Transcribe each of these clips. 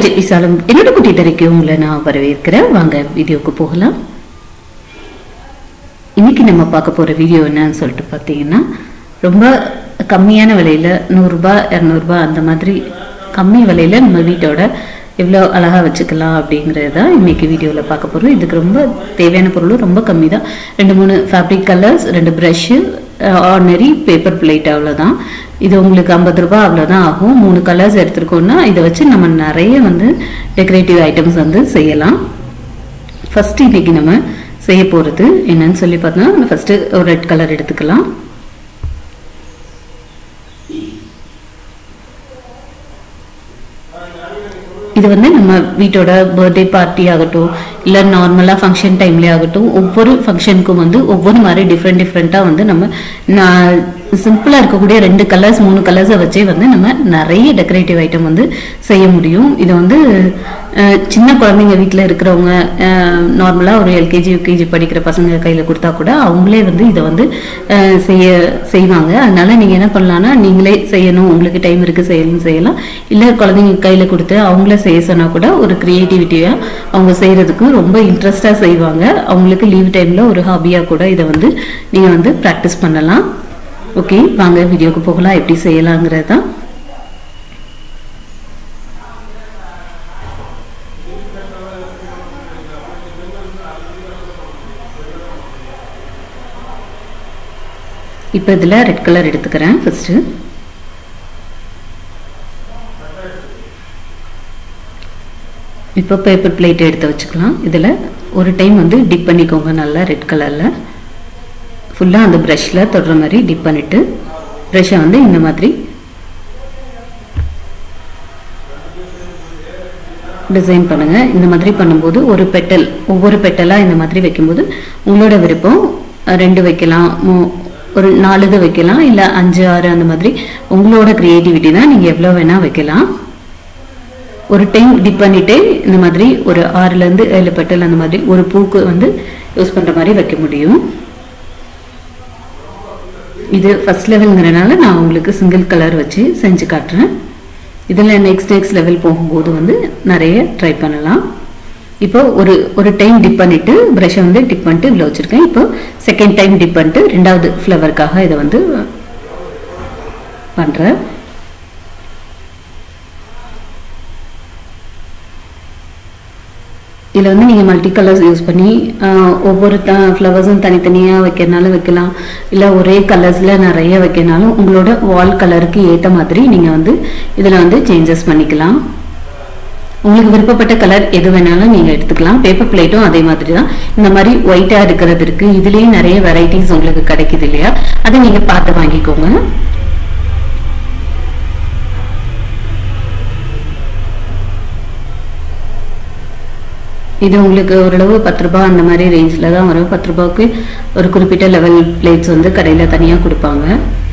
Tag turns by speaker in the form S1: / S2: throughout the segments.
S1: budget விசாலம் என்னோட குட்டி தரைக்கு உங்களை நான் வரவேற்கிறேன் வாங்க வீடியோக்கு போகலாம் இன்னைக்கு நம்ம பார்க்க போற வீடியோ என்னன்னு சொல்லிட்டு பார்த்தீங்கன்னா ரொம்ப கம்மியான விலையில நூறுரூபா இரநூறுபா அந்த மாதிரி கம்மி விலையில நம்ம வீட்டோட எவ்வளோ அழகா வச்சுக்கலாம் அப்படிங்கிறது தான் இன்னைக்கு வீடியோவில் பார்க்க போகிறோம் இதுக்கு ரொம்ப தேவையான பொருளும் ரொம்ப கம்மி தான் ரெண்டு மூணு ஃபேப்ரிக் கலர்ஸ் ரெண்டு ப்ரஷ்ஷு ஆர்டினரி பேப்பர் பிளேட் அவ்வளோதான் இது உங்களுக்கு ஐம்பது ரூபாய் அவ்வளோதான் ஆகும் மூணு கலர்ஸ் எடுத்துருக்கோம்னா இதை வச்சு நம்ம நிறைய வந்து டெக்கரேட்டிவ் ஐட்டம்ஸ் வந்து செய்யலாம் ஃபர்ஸ்ட் இன்னைக்கு நம்ம செய்ய போகிறது என்னன்னு சொல்லி பார்த்தோம்னா ஃபர்ஸ்ட் ஒரு ரெட் கலர் எடுத்துக்கலாம் இது வந்து நம்ம வீட்டோட பர்த்டே பார்ட்டி ஆகட்டும் இல்லை நார்மலாக ஃபங்க்ஷன் டைம்லேயே ஆகட்டும் ஒவ்வொரு ஃபங்க்ஷனுக்கும் வந்து ஒவ்வொரு மாதிரி டிஃப்ரெண்ட் டிஃப்ரெண்ட்டாக வந்து நம்ம நான் சிம்பிளாக இருக்கக்கூடிய ரெண்டு கலர்ஸ் மூணு கலர்ஸை வச்சே வந்து நம்ம நிறைய டெக்கரேட்டிவ் ஐட்டம் வந்து செய்ய முடியும் இது வந்து அஹ், சின்ன குழந்தைங்க வீட்டில் இருக்கிறவங்க நார்மலாக ஒரு எல்கேஜி யூகேஜி படிக்கிற பசங்க கையில் கொடுத்தா கூட அவங்களே வந்து இதை வந்து அஹ், செய்ய செய்வாங்க அதனால நீங்கள் என்ன பண்ணலாம்னா நீங்களே செய்யணும் உங்களுக்கு டைம் இருக்குது செய்யணும் செய்யலாம் இல்லை குழந்தைங்க கையில் கொடுத்து அவங்களே செய்ய சொன்னால் கூட ஒரு க்ரியேட்டிவிட்டியாக அவங்க செய்கிறதுக்கு ரொம்ப இன்ட்ரெஸ்டாக செய்வாங்க அவங்களுக்கு லீவ் டைமில் ஒரு ஹாபியாக கூட இதை வந்து நீங்கள் வந்து ப்ராக்டிஸ் பண்ணலாம் ஓகே வாங்க வீடியோக்கு போகலாம் எப்படி செய்யலாங்கிறது தான் இப்போ இதில் ரெட் கலர் எடுத்துக்கிறேன் ஃபஸ்ட்டு இப்போ பேப்பர் பிளேட் எடுத்து வச்சுக்கலாம் இதில் ஒரு டைம் வந்து டிப் பண்ணிக்கோங்க நல்லா ரெட் கலரில் ஃபுல்லாக அந்த ப்ரஷ்ஷில் தொடுற மாதிரி டிப் பண்ணிவிட்டு ப்ரஷ்ஷை வந்து இந்த மாதிரி டிசைன் பண்ணுங்கள் இந்த மாதிரி பண்ணும்போது ஒரு பெட்டல் ஒவ்வொரு பெட்டலாக இந்த மாதிரி வைக்கும்போது உங்களோட விருப்பம் அஹ், ரெண்டு வைக்கலாம் மூ- ஒரு நாலு இது வைக்கலாம் இல்லை அஞ்சு ஆறு அந்த மாதிரி உங்களோட க்ரியேட்டிவிட்டி தான் நீங்கள் எவ்வளோ வேணால் வைக்கலாம் ஒரு டைம் டிப் பண்ணிட்டு இந்த மாதிரி ஒரு ஆறுலேருந்து ஏழு பெட்டல் அந்த மாதிரி ஒரு பூக்கு வந்து யூஸ் பண்ணுற மாதிரி வைக்க முடியும் இது ஃபர்ஸ்ட் லெவலுங்கிறனால நான் உங்களுக்கு சிங்கிள் கலர் வச்சு செஞ்சு காட்டுறேன் இதில் நெக்ஸ்ட் நெக்ஸ்ட் லெவல் போகும்போது வந்து நிறைய ட்ரை பண்ணலாம் இப்போ ஒரு ஒரு டைம் டிப் பண்ணிட்டு ப்ரஷ்ஷை வந்து டிப் பண்ணிட்டு இவ்வளோ வச்சுருக்கேன் இப்போ செகண்ட் டைம் டிப் பண்ணிட்டு ரெண்டாவது ஃப்ளவருக்காக இதை வந்து பண்ணுறேன் இதில் வந்து நீங்கள் மல்டி கலர்ஸ் யூஸ் பண்ணி ஆஹ், ஒவ்வொரு த ஃப்ளவர்ஸும் தனித்தனியாக வைக்கிறனாலும் வைக்கலாம் இல்லை ஒரே கலர்ஸில் நிறைய வைக்கிறனாலும் உங்களோட வால் கலருக்கு ஏற்ற மாதிரி நீங்கள் வந்து இதில் வந்து சேஞ்சஸ் பண்ணிக்கலாம் உங்களுக்கு விருப்பப்பட்ட கலர் எது வேணாலும் நீங்கள் எடுத்துக்கலாம் பேப்பர் பிளேட்டும் அதே மாதிரி தான் இந்த மாதிரி ஒயிட்டாக இருக்கிறது இருக்கு இதுலேயும் நிறைய வெரைட்டிஸ் உங்களுக்கு கிடைக்குது இல்லையா அதை நீங்கள் பார்த்து வாங்கிக்கோங்க இது உங்களுக்கு ஓரளவு பத்து ரூபாய் அந்த மாதிரி ரேஞ்சில் தான் வரும் பத்து ரூபாய்க்கு ஒரு குறிப்பிட்ட லெவல் பிளேட்ஸ் வந்து கடையில் தனியாக கொடுப்பாங்க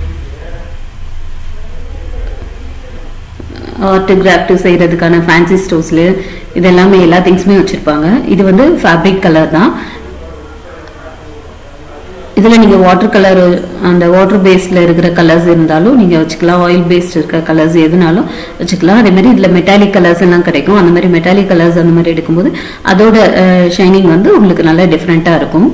S1: ஆர்ட் கிராஃப்ட் செய்கிறதுக்கான ஃபேன்சி ஸ்டோர்ஸில் இது எல்லாமே எல்லா திங்ஸுமே வச்சுருப்பாங்க இது வந்து ஃபேப்ரிக் கலர் தான் இதில் நீங்கள் வாட்டர் கலர் அந்த வாட்டர் பேஸில் இருக்கிற கலர்ஸ் இருந்தாலும் நீங்கள் வச்சுக்கலாம் ஆயில் பேஸ்ட் இருக்க கலர்ஸ் எதுனாலும் வச்சுக்கலாம் அதே மாதிரி இதில் மெட்டாலிக் கலர்ஸ் எல்லாம் கிடைக்கும் அந்த மாதிரி மெட்டாலிக் கலர்ஸ் அந்த மாதிரி எடுக்கும்போது அதோட ஷைனிங் வந்து உங்களுக்கு நல்லா டிஃப்ரெண்ட்டாக இருக்கும்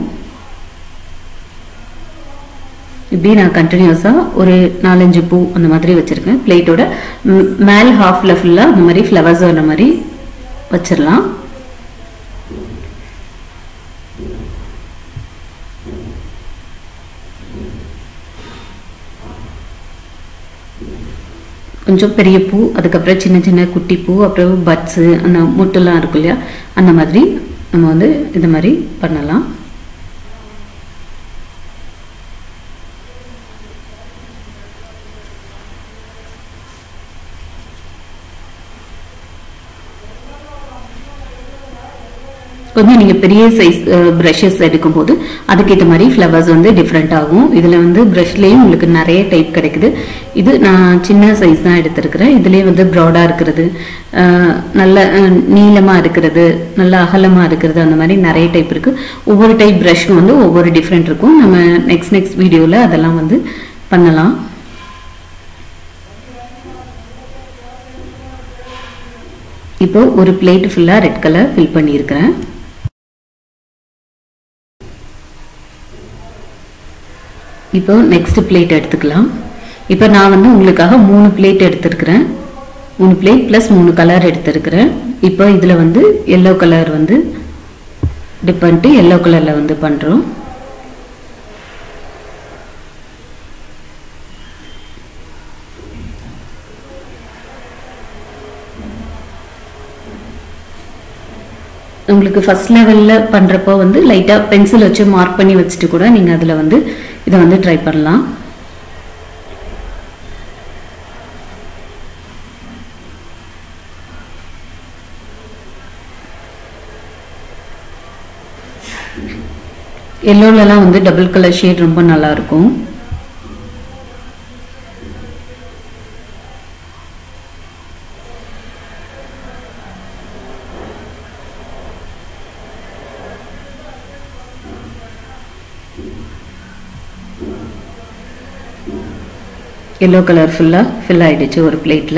S1: இப்படி நான் கண்டினியூஸாக ஒரு நாலஞ்சு பூ அந்த மாதிரி வச்சுருக்கேன் பிளேட்டோட மேல் ஹாஃபில் ஃபுல்லாக அந்த மாதிரி ஃப்ளவர்ஸ் வர மாதிரி வச்சிடலாம் கொஞ்சம் பெரிய பூ அதுக்கப்புறம் சின்ன சின்ன குட்டி பூ அப்புறம் பட்ஸு அந்த முட்டெல்லாம் இருக்கும் இல்லையா அந்த மாதிரி நம்ம வந்து இந்த மாதிரி பண்ணலாம் கொஞ்சம் நீங்கள் பெரிய சைஸ் ப்ரஷஸ் எடுக்கும்போது அதுக்கேற்ற மாதிரி ஃப்ளவர்ஸ் வந்து டிஃப்ரெண்ட் ஆகும் இதில் வந்து ப்ரஷ்லேயும் உங்களுக்கு நிறைய டைப் கிடைக்குது இது நான் சின்ன சைஸ் தான் எடுத்திருக்கிறேன் இதுலேயே வந்து ப்ராடாக இருக்கிறது அஹ், நல்ல நீளமாக இருக்கிறது நல்ல அகலமாக இருக்கிறது அந்த மாதிரி நிறைய டைப் இருக்குது ஒவ்வொரு டைப் ப்ரஷ்க்கும் வந்து ஒவ்வொரு டிஃப்ரெண்ட் இருக்கும் நம்ம நெக்ஸ்ட் நெக்ஸ்ட் வீடியோவில் அதெல்லாம் வந்து பண்ணலாம் இப்போ ஒரு பிளேட் ஃபுல்லாக ரெட் கலர் ஃபில் பண்ணியிருக்கிறேன் இப்போ நெக்ஸ்ட் பிளேட் எடுத்துக்கலாம் இப்போ நான் வந்து உங்களுக்காக மூணு பிளேட் எடுத்திருக்கிறேன் மூணு பிளேட் ப்ளஸ் மூணு கலர் எடுத்திருக்கிறேன் இப்போ இதில் வந்து எல்லோ கலர் வந்து டிப் பண்ணிட்டு எல்லோ கலரில் வந்து பண்ணுறோம் உங்களுக்கு ஃபர்ஸ்ட் லெவலில் பண்ணுறப்போ வந்து லைட்டாக பென்சில் வச்சு மார்க் பண்ணி வச்சுட்டு கூட நீங்கள் அதில் வந்து இதை வந்து ட்ரை பண்ணலாம் எல்லோலலாம் வந்து டபுள் கலர் ஷேட் ரொம்ப நல்லா இருக்கும் எல்லோ கலர் ஃபுல்லாக ஃபில் ஆயிடுச்சு ஒரு பிளேட்டில்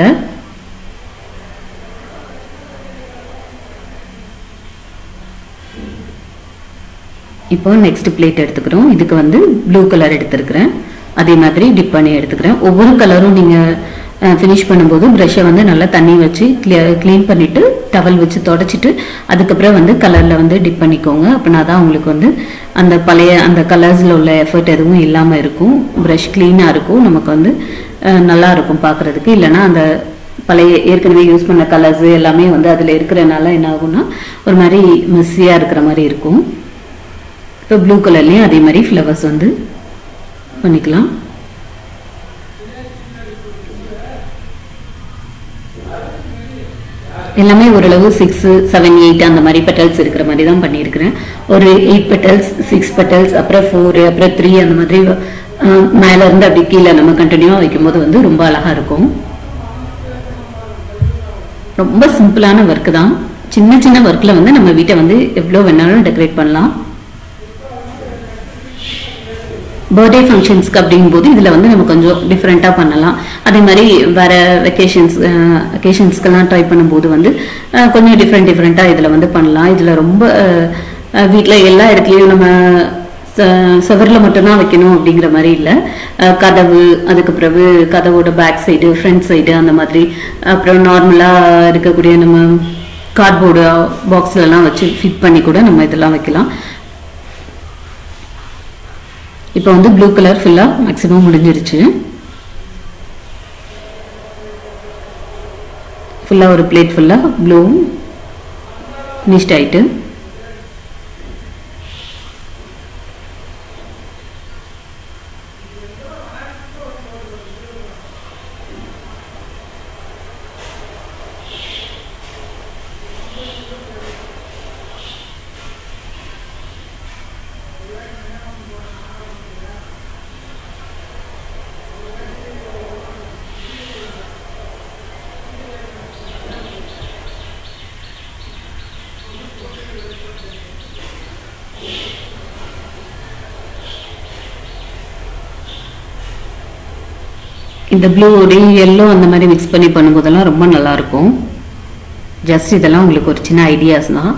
S1: இப்போ நெக்ஸ்ட் பிளேட் எடுத்துக்கிறோம் இதுக்கு வந்து ப்ளூ கலர் எடுத்துருக்கிறேன் அதே மாதிரி டிப் பண்ணி எடுத்துக்கிறேன் ஒவ்வொரு கலரும் நீங்கள் ஃபினிஷ் பண்ணும்போது ப்ரஷ்ஷை வந்து நல்லா தண்ணி வச்சு க்ளீன் பண்ணிவிட்டு டவல் வச்சு தொடச்சிட்டு அதுக்கப்புறம் வந்து கலரில் வந்து டிப் பண்ணிக்கோங்க அப்படின்னா தான் உங்களுக்கு வந்து அந்த பழைய அந்த கலர்ஸில் உள்ள எஃபர்ட் எதுவும் இல்லாமல் இருக்கும் ப்ரஷ் க்ளீனாக இருக்கும் நமக்கு வந்து அஹ், நல்லா இருக்கும் பார்க்குறதுக்கு இல்லைன்னா அந்த பழைய ஏற்கனவே யூஸ் பண்ண கலர்ஸ் எல்லாமே வந்து அதில் இருக்கிறனால என்ன ஆகும்னா ஒரு மாதிரி மெஸ்ஸியாக இருக்கிற மாதிரி இருக்கும் இப்போ ப்ளூ கலர்லேயும் அதே மாதிரி ஃப்ளவர்ஸ் வந்து பண்ணிக்கலாம் எல்லாமே ஓரளவு சிக்ஸ் செவன் எயிட் அந்த மாதிரி பெட்டல்ஸ் இருக்கிற மாதிரி தான் பண்ணியிருக்கிறேன் ஒரு எயிட் பெட்டல்ஸ் சிக்ஸ் பெட்டல்ஸ் அப்புறம் ஃபோர் அப்புறம் த்ரீ அந்த மாதிரி அஹ், மேல இருந்து அப்படி கீழே நம்ம கண்டினியூவாக வைக்கும்போது வந்து ரொம்ப அழகா இருக்கும் ரொம்ப சிம்பிளான ஒர்க் தான் சின்ன சின்ன ஒர்க்கில் வந்து நம்ம வீட்டை வந்து எவ்வளோ வேணாலும் டெக்கரேட் பண்ணலாம் பர்த்டே ஃபங்க்ஷன்ஸ்க்கு அப்படிங்கும்போது இதில் வந்து நம்ம கொஞ்சம் டிஃப்ரெண்ட்டாக பண்ணலாம் அதே மாதிரி வேற வெக்கேஷன்ஸ் வெக்கேஷன்ஸ்க்கெல்லாம் ட்ரை பண்ணும்போது வந்து அஹ், கொஞ்சம் டிஃப்ரெண்ட் டிஃப்ரெண்ட்டாக இதில் வந்து பண்ணலாம் இதில் ரொம்ப வீட்டில் எல்லா இடத்துலையும் நம்ம சுவரில் மட்டும்தான் வைக்கணும் அப்படிங்கிற மாதிரி இல்லை கதவு அதுக்கு பிறகு கதவோட பேக் சைடு ஃப்ரண்ட் சைடு அந்த மாதிரி அப்புறம் நார்மலாக இருக்கக்கூடிய நம்ம கார்ட்போர்டு பாக்ஸ்லலாம் வச்சு ஃபிட் பண்ணி கூட நம்ம இதெல்லாம் வைக்கலாம் இப்போ வந்து ப்ளூ கலர் ஃபுல்லாக மேக்ஸிமம் முடிஞ்சிருச்சு ஃபுல்லாக ஒரு பிளேட் ஃபுல்லாக ப்ளூ ஃபினிஷ்ட் ஆயிட்டு இந்த ப்ளூவோடையும் எல்லோ அந்த மாதிரி மிக்ஸ் பண்ணி பண்ணும்போதெல்லாம் ரொம்ப நல்லா இருக்கும் ஜஸ்ட் இதெல்லாம் உங்களுக்கு ஒரு சின்ன ஐடியாஸ் தான்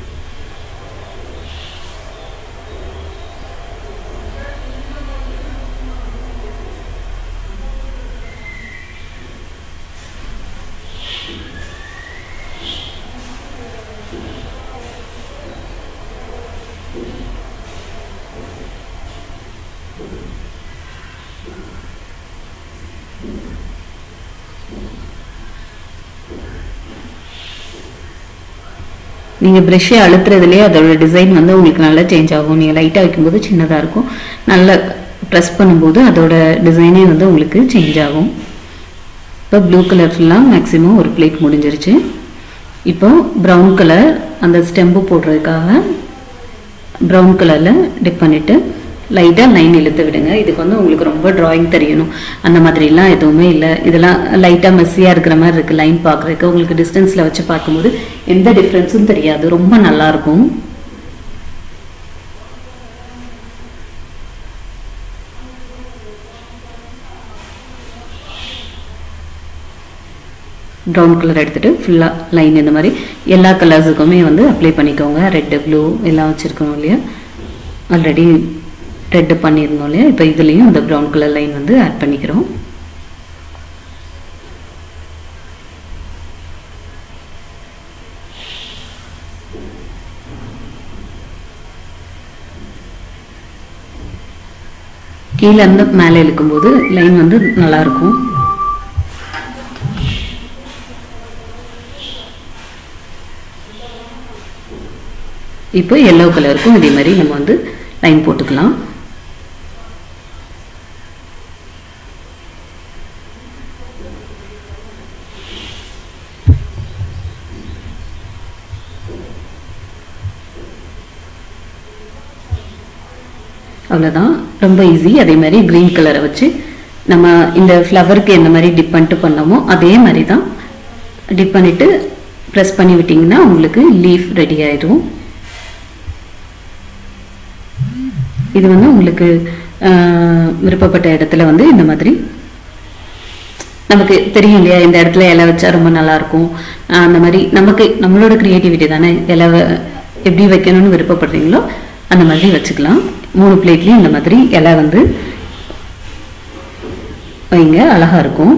S1: நீங்கள் ப்ரெஷ்ஷை அழுத்துறதுலேயே அதோட டிசைன் வந்து உங்களுக்கு நல்லா சேஞ்ச் ஆகும் நீங்கள் லைட்டாக வைக்கும்போது சின்னதாக இருக்கும் நல்லா ப்ரெஸ் பண்ணும்போது அதோட டிசைனே வந்து உங்களுக்கு சேஞ்ச் ஆகும் இப்போ ப்ளூ கலர் ஃபுல்லாக மேக்ஸிமம் ஒரு பிளேட் முடிஞ்சிருச்சு இப்போ ப்ரௌன் கலர் அந்த ஸ்டெம்பு போடுறதுக்காக ப்ரௌன் கலரில் டிப் பண்ணிவிட்டு லைட்டாக லைன் இழுத்து விடுங்க இதுக்கு வந்து உங்களுக்கு ரொம்ப டிராயிங் தெரியணும் அந்த மாதிரிலாம் எதுவுமே இல்லை இதெல்லாம் லைட்டாக மெஸ்ஸியாக இருக்கிற மாதிரி இருக்குது லைன் பார்க்குறதுக்கு உங்களுக்கு டிஸ்டன்ஸில் வச்சு பார்க்கும்போது எந்த டிஃப்ரென்ஸும் தெரியாது ரொம்ப நல்லாயிருக்கும் ப்ரௌன் கலர் எடுத்துட்டு ஃபுல்லாக லைன் இந்த மாதிரி எல்லா கலர்ஸுக்குமே வந்து அப்ளை பண்ணிக்கோங்க ரெட்டு ப்ளூ எல்லாம் வச்சுருக்கோம் இல்லையா ஆல்ரெடி ரெட்டு பண்ணியிருந்தோம் இல்லையா இப்போ இதுலேயும் இந்த ப்ரௌன் கலர் லைன் வந்து ஆட் பண்ணிக்கிறோம் கீழே இருந்து மேலே இழுக்கும்போது லைன் வந்து நல்லா இருக்கும் இப்போ எல்லோ கலருக்கும் இதே மாதிரி நம்ம வந்து லைன் போட்டுக்கலாம் அவ்வளோதான் ரொம்ப ஈஸி அதே மாதிரி க்ரீன் கலரை வச்சு நம்ம இந்த ஃப்ளவருக்கு எந்த மாதிரி டிப் பண்ணிட்டு பண்ணோமோ அதே மாதிரி தான் டிப் பண்ணிட்டு ப்ரெஸ் பண்ணி விட்டிங்கன்னா உங்களுக்கு லீஃப் ரெடி ஆயிடும் இது வந்து உங்களுக்கு ஆஹ், விருப்பப்பட்ட இடத்துல வந்து இந்த மாதிரி நமக்கு தெரியும் இல்லையா இந்த இடத்துல இலை வச்சா ரொம்ப நல்லா இருக்கும் ஆஹ், அந்த மாதிரி நமக்கு நம்மளோட கிரியேட்டிவிட்டி தானே இலை வ- எப்படி வைக்கணும்னு விருப்பப்படுறீங்களோ அந்த மாதிரி வச்சுக்கலாம் மூணு பிளேட்லயும் இந்த மாதிரி இலை வந்து வைங்க அழகா இருக்கும்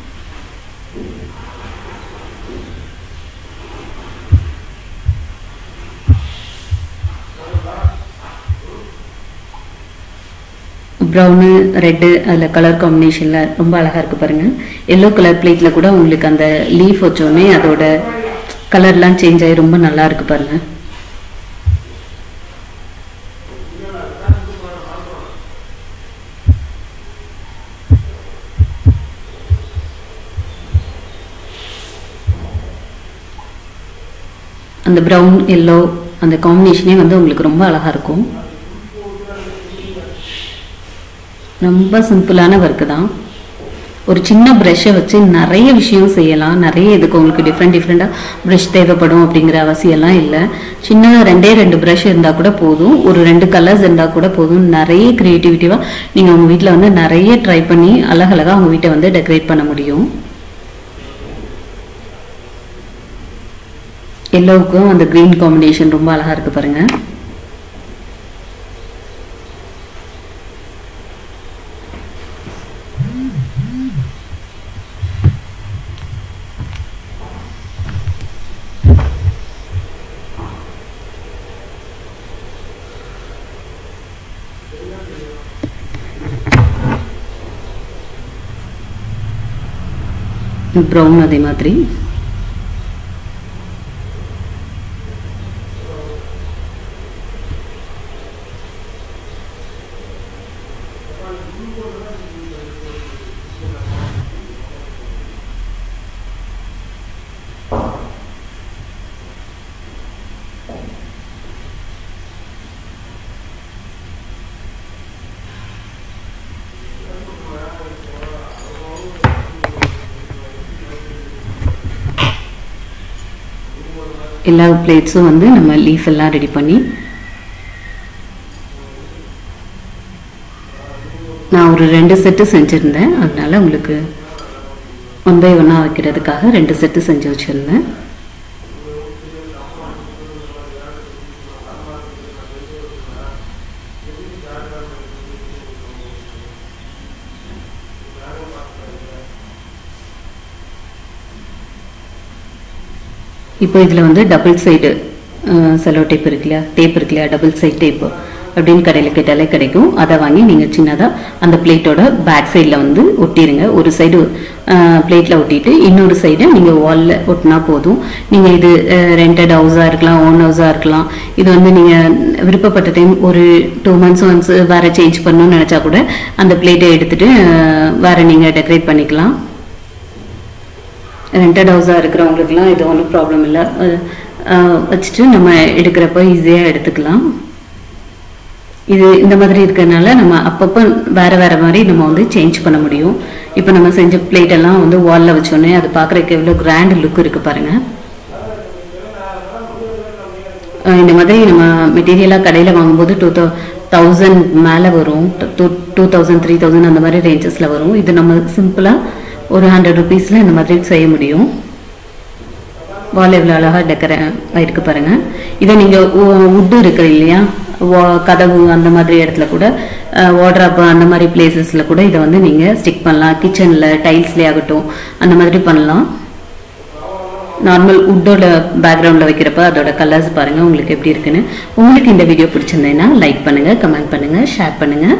S1: ப்ரௌனு ரெட்டு அதில் கலர் காம்பினேஷனில் ரொம்ப அழகாக இருக்குது பாருங்கள் எல்லோ கலர் பிளேட்டில் கூட உங்களுக்கு அந்த லீஃப் வச்சோடனே அதோட கலர்லாம் சேஞ்ச் ஆகி ரொம்ப நல்லா இருக்கு பாருங்கள் அந்த ப்ரௌன் எல்லோ அந்த காம்பினேஷனே வந்து உங்களுக்கு ரொம்ப அழகாக இருக்கும் ரொம்ப சிம்பிளான ஒர்க்கு தான் ஒரு சின்ன ப்ரஷ்ஷை வச்சு நிறைய விஷயம் செய்யலாம் நிறைய இதுக்கு உங்களுக்கு டிஃப்ரெண்ட் டிஃப்ரெண்ட்டாக ப்ரஷ் தேவைப்படும் அப்படிங்கிற அவசியம்லாம் இல்லை சின்னதாக ரெண்டே ரெண்டு ப்ரஷ் இருந்தால் கூட போதும் ஒரு ரெண்டு கலர்ஸ் இருந்தால் கூட போதும் நிறைய க்ரியேட்டிவிட்டிவாக நீங்கள் உங்கள் வீட்டில் வந்து நிறைய ட்ரை பண்ணி அழகழகாக உங்கள் வீட்டை வந்து டெக்கரேட் பண்ண முடியும் எல்லோவுக்கும் அந்த க்ரீன் காம்பினேஷன் ரொம்ப அழகாக இருக்குது பாருங்கள் ப்ரௌன் அதே மாதிரி எல்லா பிளேட்ஸும் வந்து நம்ம லீஃப் எல்லாம் ரெடி பண்ணி நான் ஒரு ரெண்டு செட்டு செஞ்சுருந்தேன் அதனால உங்களுக்கு ஒன் பை ஒன்னாக வைக்கிறதுக்காக ரெண்டு செட்டு செஞ்சு வச்சுருந்தேன் இப்போ இதில் வந்து டபுள் சைடு செலோ டேப் இருக்கு இல்லையா டேப் இருக்கு இல்லையா டபுள் சைடு டேப்பு அப்படின்னு கடையில் கேட்டாலே கிடைக்கும் அதை வாங்கி நீங்கள் சின்னதாக அந்த பிளேட்டோட பேக் சைடில் வந்து ஒட்டிடுங்க ஒரு சைடு பிளேட்டில் ஒட்டிட்டு இன்னொரு சைடை நீங்கள் வாலில் ஒட்டினா போதும் நீங்கள் இது ரெண்டட் ஹவுஸாக இருக்கலாம் ஓன் ஹவுஸாக இருக்கலாம் இது வந்து நீங்கள் விருப்பப்பட்ட டைம் ஒரு டூ மந்த்ஸ் ஒன்ஸ் வேறு சேஞ்ச் பண்ணணும்னு நினச்சா கூட அந்த பிளேட்டை எடுத்துகிட்டு வேறு நீங்கள் டெக்கரேட் பண்ணிக்கலாம் ரெண்டட் ஹவுஸாக இருக்கிறவங்களுக்குலாம் இது ஒன்றும் ப்ராப்ளம் இல்லை வச்சுட்டு நம்ம எடுக்கிறப்ப ஈஸியாக எடுத்துக்கலாம் இது இந்த மாதிரி இருக்கிறதுனால நம்ம அப்பப்போ வேறு வேறு மாதிரி நம்ம வந்து சேஞ்ச் பண்ண முடியும் இப்போ நம்ம செஞ்ச பிளேட் எல்லாம் வந்து வாலில் வச்சோன்னே அது பார்க்குறதுக்கு எவ்வளோ கிராண்ட் லுக் இருக்குது பாருங்கள் அஹ் இந்த மாதிரி நம்ம மெட்டீரியலாக கடையில் வாங்கும்போது டூ தௌ தௌசண்ட் மேலே வரும் two two thousand three thousand அந்த மாதிரி ரேஞ்சஸில் வரும் இது நம்ம சிம்பிளாக ஒரு ஹண்ட்ரட் ருபீஸில் இந்த மாதிரி செய்ய முடியும் வால் எவ்வளோ அழகாக டெக்கரே ஆயிருக்கு பாருங்க இதை நீங்கள் உட்டு இருக்கு இல்லையா வா- கதவு அந்த மாதிரி இடத்துல கூட வாட்ராப் அந்த மாதிரி பிளேசஸில் கூட இதை வந்து நீங்கள் ஸ்டிக் பண்ணலாம் கிச்சனில் டைல்ஸ்லேயே ஆகட்டும் அந்த மாதிரி பண்ணலாம் நார்மல் உட்டோட பேக்ரவுண்டில் வைக்கிறப்ப அதோட கலர்ஸ் பாருங்கள் உங்களுக்கு எப்படி இருக்குன்னு உங்களுக்கு இந்த வீடியோ பிடிச்சிருந்தேன்னா லைக் பண்ணுங்கள் கமெண்ட் பண்ணுங்கள் ஷேர் பண்ணுங்கள்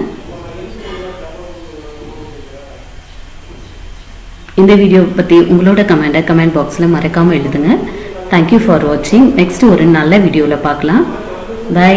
S1: இந்த வீடியோ பற்றி உங்களோட கமெண்ட்டை கமெண்ட் பாக்ஸில் மறக்காமல் எழுதுங்க தேங்க்யூ ஃபார் வாட்சிங் நெக்ஸ்ட் ஒரு நல்ல வீடியோவில் பார்க்கலாம் பை